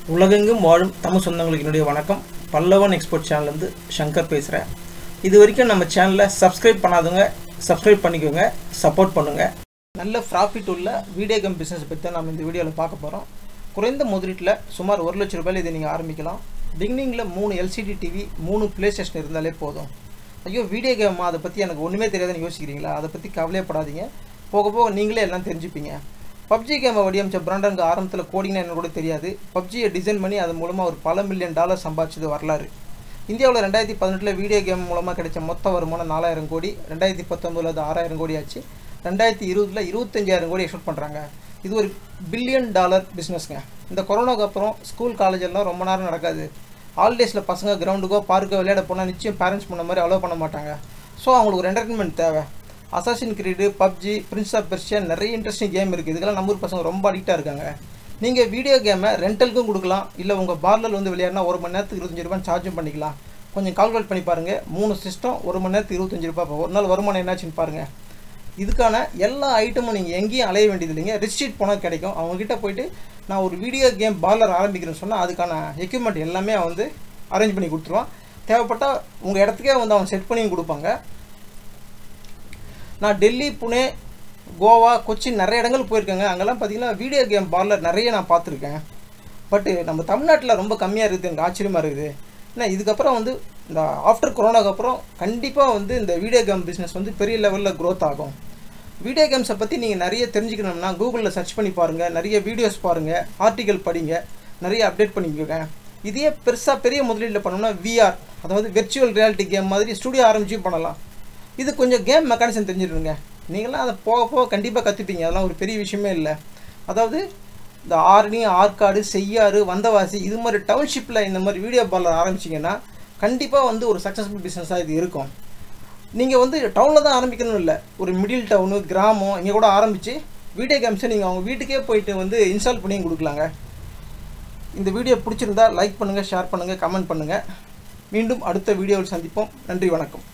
உலகெங்கும் வாழும் தமிழ் சொந்தங்களுக்கு என்னுடைய வணக்கம் பல்லவன் எக்ஸ்போர்ட் சேனல்லேருந்து சங்கர் பேசுகிறேன் இது வரைக்கும் நம்ம சேனலை சப்ஸ்கிரைப் பண்ணாதவங்க சப்ஸ்கிரைப் பண்ணிக்கோங்க சப்போர்ட் பண்ணுங்கள் நல்ல ப்ராஃபிட் உள்ள வீடியோ கேம் பிஸ்னஸ் பற்றி தான் நம்ம இந்த வீடியோவில் பார்க்க போகிறோம் குறைந்த முதலீட்டில் சுமார் ஒரு லட்ச ரூபாயில் இதை நீங்கள் ஆரம்பிக்கலாம் பிகினிங்கில் மூணு எல்சிடி டிவி மூணு ப்ளே ஸ்டேஷன் இருந்தாலே போதும் ஐயோ வீடியோ கேம் அதை பற்றி எனக்கு ஒன்றுமே தெரியாதுன்னு யோசிக்கிறீங்களா அதை பற்றி கவலையப்படாதீங்க போக போக நீங்களே எல்லாம் தெரிஞ்சுப்பீங்க பப்ஜி கேமை வடிவமைச்ச பிராண்டனுக்கு ஆரம்பத்தில் கோடிங்னா என்ன கூட தெரியாது பப்ஜியை டிசைன் பண்ணி அது மூலமாக ஒரு பல மில்லியன் டாலர் சம்பாதிச்சது வரலாறு இந்தியாவில் ரெண்டாயிரத்தி பதினெட்டில் வீடியோ கேம் மூலமாக கிடைச்ச மொத்த வருமானம் நாலாயிரம் கோடி ரெண்டாயிரத்தி பத்தொம்பதில் அது ஆறாயிரம் கோடி ஆச்சு ரெண்டாயிரத்தி இருபதில் இருபத்தஞ்சாயிரம் கோடி எக்ஸ்போர்ட் பண்ணுறாங்க இது ஒரு பில்லியன் டாலர் பிஸ்னஸ்ங்க இந்த கொரோனாக்கு அப்புறம் ஸ்கூல் காலேஜ் எல்லாம் ரொம்ப நேரம் நடக்காது ஹாலிடேஸில் பசங்க கிரவுண்டுக்கோ பார்க்கோ விளையாட போனால் நிச்சயம் பேரண்ட்ஸ் பண்ண மாதிரி அலோவ் பண்ண மாட்டாங்க ஸோ அவங்களுக்கு ஒரு என்டர்டைன்மெண்ட் தேவை Assassin's Creed PUBG Prince of Persia நிறைய இன்ட்ரெஸ்டிங் கேம் இருக்குது இதுக்கெல்லாம் நம்ம ஊர் பசங்க ரொம்ப அடிக்டாக இருக்காங்க நீங்கள் வீடியோ கேமை ரெண்டலுக்கும் கொடுக்கலாம் இல்லை உங்கள் பார்லர் வந்து விளையாடினா ஒரு மணி நேரத்துக்கு இருபத்தஞ்சி ரூபாய் சார்ஜும் பண்ணிக்கலாம் கொஞ்சம் கால்குலேட் பண்ணி பாருங்கள் மூணு சிஸ்டம் ஒரு மணி நேரத்துக்கு இருபத்தஞ்சி ரூபாய் இப்போ ஒரு நாள் வருமானம் என்னாச்சுன்னு பாருங்கள் இதுக்கான எல்லா ஐட்டமும் நீங்கள் எங்கேயும் அலைய வேண்டியது இல்லைங்க ரிஸ்ட்ரீட் போனால் கிடைக்கும் அவங்ககிட்ட போயிட்டு நான் ஒரு வீடியோ கேம் பார்லர் ஆரம்பிக்கிறேன்னு சொன்னால் அதுக்கான எக்யூப்மெண்ட் எல்லாமே அவன் வந்து அரேஞ்ச் பண்ணி கொடுத்துருவான் தேவைப்பட்டால் உங்கள் இடத்துக்கே வந்து அவன் செட் பண்ணியும் கொடுப்பாங்க நான் டெல்லி புனே கோவா கொச்சின் நிறைய இடங்கள் போயிருக்கேங்க அங்கெல்லாம் பார்த்தீங்கன்னா வீடியோ கேம் பார்லர் நிறைய நான் பார்த்துருக்கேன் பட்டு நம்ம தமிழ்நாட்டில் ரொம்ப கம்மியாக இருக்குது எனக்கு ஆச்சரியமாக இருக்குது ஏன்னா இதுக்கப்புறம் வந்து இந்த ஆஃப்டர் கொரோனாக்கு அப்புறம் கண்டிப்பாக வந்து இந்த வீடியோ கேம் பிஸ்னஸ் வந்து பெரிய லெவலில் க்ரோத் ஆகும் வீடியோ கேம்ஸை பற்றி நீங்கள் நிறைய தெரிஞ்சுக்கணும்னா கூகுளில் சர்ச் பண்ணி பாருங்கள் நிறைய வீடியோஸ் பாருங்கள் ஆர்டிக்கல் படிங்க நிறைய அப்டேட் பண்ணிக்கோங்க இதே பெருசாக பெரிய முதலீட்டில் பண்ணோம்னா விஆர் அதாவது வெர்ச்சுவல் ரியாலிட்டி கேம் மாதிரி ஸ்டுடியோ ஆரம்பிச்சும் பண்ணலாம் இது கொஞ்சம் கேம் மெக்கானிசம் தெரிஞ்சிருங்க நீங்களாம் அதை போக போக கண்டிப்பாக கற்றுப்பீங்க அதெல்லாம் ஒரு பெரிய விஷயமே இல்லை அதாவது இந்த ஆரணி ஆற்காடு செய்யாறு வந்தவாசி இது மாதிரி டவுன்ஷிப்பில் இந்த மாதிரி வீடியோ பார்லர் ஆரம்பிச்சிங்கன்னா கண்டிப்பாக வந்து ஒரு சக்ஸஸ்ஃபுல் பிஸ்னஸாக இது இருக்கும் நீங்கள் வந்து டவுனில் தான் ஆரம்பிக்கணும் இல்லை ஒரு மிடில் டவுனு கிராமம் இங்கே கூட ஆரம்பித்து வீடியோ கேம்ஸை நீங்கள் அவங்க வீட்டுக்கே போயிட்டு வந்து இன்ஸ்டால் பண்ணியும் கொடுக்கலாங்க இந்த வீடியோ பிடிச்சிருந்தா லைக் பண்ணுங்கள் ஷேர் பண்ணுங்கள் கமெண்ட் பண்ணுங்கள் மீண்டும் அடுத்த வீடியோவில் சந்திப்போம் நன்றி வணக்கம்